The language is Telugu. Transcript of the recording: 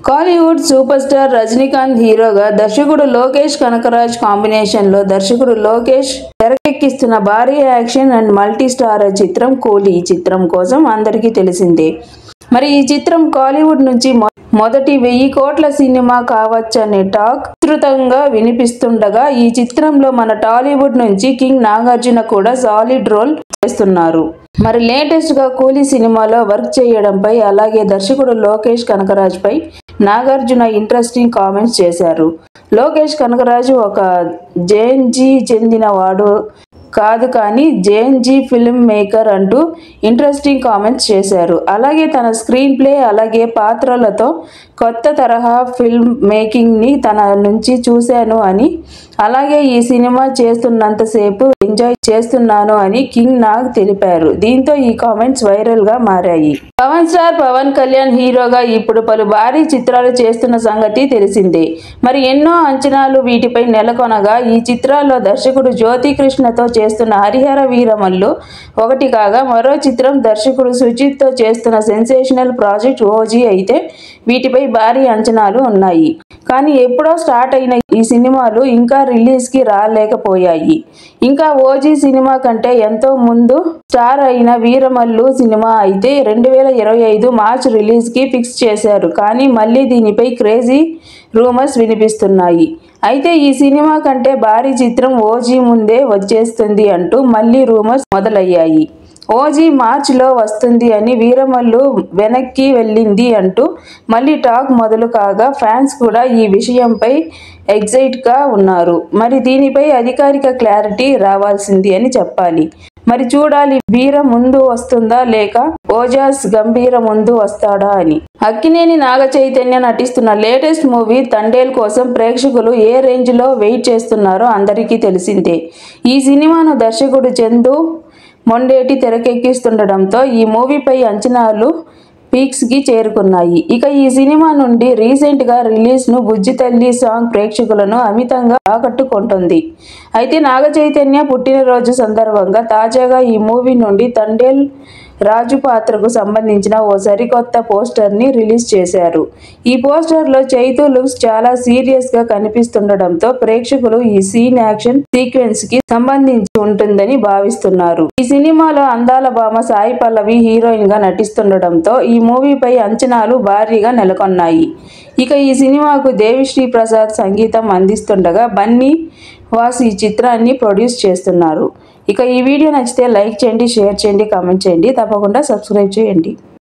కాలీవుడ్ సూపర్ స్టార్ రజనీకాంత్ హీరోగా దర్శకుడు లోకేష్ కనకరాజ్ కాంబినేషన్లో దర్శకుడు లోకేష్ తెరకెక్కిస్తున్న భారీ యాక్షన్ అండ్ మల్టీ స్టార్ చిత్రం కూలీ ఈ చిత్రం కోసం అందరికీ తెలిసిందే మరి ఈ చిత్రం కాలీవుడ్ నుంచి మొ- మొదటి వెయ్యి కోట్ల సినిమా కావచ్చనే టాక్ విస్తృతంగా వినిపిస్తుండగా ఈ చిత్రంలో మన టాలీవుడ్ నుంచి కింగ్ నాగార్జున కూడా సాలిడ్ రోల్ చేస్తున్నారు మరి లేటెస్ట్ గా కూలీ సినిమాలో వర్క్ చేయడంపై అలాగే దర్శకుడు లోకేష్ కనకరాజ్ పై నాగార్జున ఇంట్రెస్టింగ్ కామెంట్స్ చేశారు లోకేష్ కనకరాజు ఒక జేఎన్జీ చెందినవాడు కాదు కానీ జేఎన్జీ ఫిల్మ్ మేకర్ అంటూ ఇంట్రెస్టింగ్ కామెంట్స్ చేశారు అలాగే తన స్క్రీన్ ప్లే అలాగే పాత్రలతో కొత్త తరహా ఫిల్మ్ మేకింగ్ని తన నుంచి చూశాను అని అలాగే ఈ సినిమా చేస్తున్నంతసేపు ఎంజాయ్ చేస్తున్నాను అని కింగ్ నాగ్ తెలిపారు దీంతో ఈ కామెంట్స్ వైరల్ గా మారాయి పవన్ స్టార్ పవన్ కళ్యాణ్ హీరోగా ఇప్పుడు పలు భారీ చిత్రాలు చేస్తున్న సంగతి తెలిసిందే మరి ఎన్నో అంచనాలు వీటిపై నెలకొనగా ఈ చిత్రాల్లో దర్శకుడు జ్యోతి కృష్ణతో చేస్తున్న హరిహర వీరమల్లు ఒకటి కాగా మరో చిత్రం దర్శకుడు సుజిత్తో చేస్తున్న సెన్సేషనల్ ప్రాజెక్ట్ ఓజీ అయితే వీటిపై భారీ అంచనాలు ఉన్నాయి కానీ ఎప్పుడో స్టార్ట్ అయిన ఈ సినిమాలు ఇంకా రిలీజ్ కి రాలేకపోయాయి ఇంకా ఓజీ సినిమా కంటే ఎంతో ముందు స్టార్ అయిన వీరమల్లు సినిమా అయితే రెండు వేల ఇరవై ఐదు మార్చ్ రిలీజ్ కి ఫిక్స్ చేశారు కానీ మళ్ళీ దీనిపై క్రేజీ రూమర్స్ వినిపిస్తున్నాయి అయితే ఈ సినిమా కంటే భారీ చిత్రం ఓజీ ముందే వచ్చేస్తుంది అంటూ మళ్ళీ రూమర్స్ మొదలయ్యాయి ఓజీ మార్చిలో వస్తుంది అని వీరమల్లు వెనక్కి వెళ్ళింది అంటూ మళ్ళీ టాక్ మొదలు కాగా ఫ్యాన్స్ కూడా ఈ విషయంపై ఎగ్జైట్గా ఉన్నారు మరి దీనిపై అధికారిక క్లారిటీ రావాల్సింది అని చెప్పాలి మరి చూడాలి వీర ముందు వస్తుందా లేక ఓజాస్ గంభీర ముందు వస్తాడా అని అక్కినేని నాగ చైతన్య నటిస్తున్న లేటెస్ట్ మూవీ తండేల్ కోసం ప్రేక్షకులు ఏ రేంజ్ లో వెయిట్ చేస్తున్నారో అందరికీ తెలిసిందే ఈ సినిమాను దర్శకుడు చందు మొండేటి తెరకెక్కిస్తుండటంతో ఈ మూవీపై అంచనాలు పీక్స్ కి చేరుకున్నాయి ఇక ఈ సినిమా నుండి రీసెంట్ గా రిలీజ్ ను బుజ్జి తల్లి సాంగ్ ప్రేక్షకులను అమితంగా ఆకట్టుకుంటుంది అయితే నాగ చైతన్య పుట్టినరోజు సందర్భంగా తాజాగా ఈ మూవీ నుండి తండేల్ రాజు పాత్రకు సంబంధించిన ఓ సరికొత్త పోస్టర్ ని రిలీజ్ చేశారు ఈ పోస్టర్ లో చైతు లుక్స్ చాలా సీరియస్ గా కనిపిస్తుండటంతో ప్రేక్షకులు ఈ సీన్ యాక్షన్ సీక్వెన్స్ కి సంబంధించి ఉంటుందని భావిస్తున్నారు ఈ సినిమాలో అందాల భామ సాయి పల్లవి హీరోయిన్ గా నటిస్తుండటంతో ఈ మూవీపై అంచనాలు భారీగా నెలకొన్నాయి ఇక ఈ సినిమాకు దేవిశ్రీ ప్రసాద్ సంగీతం అందిస్తుండగా బన్నీ వాస్ ఈ చిత్రాన్ని ప్రొడ్యూస్ చేస్తున్నారు ఇక ఈ వీడియో నచ్చితే లైక్ చేయండి షేర్ చేయండి కామెంట్ చేయండి తప్పకుండా సబ్స్క్రైబ్ చేయండి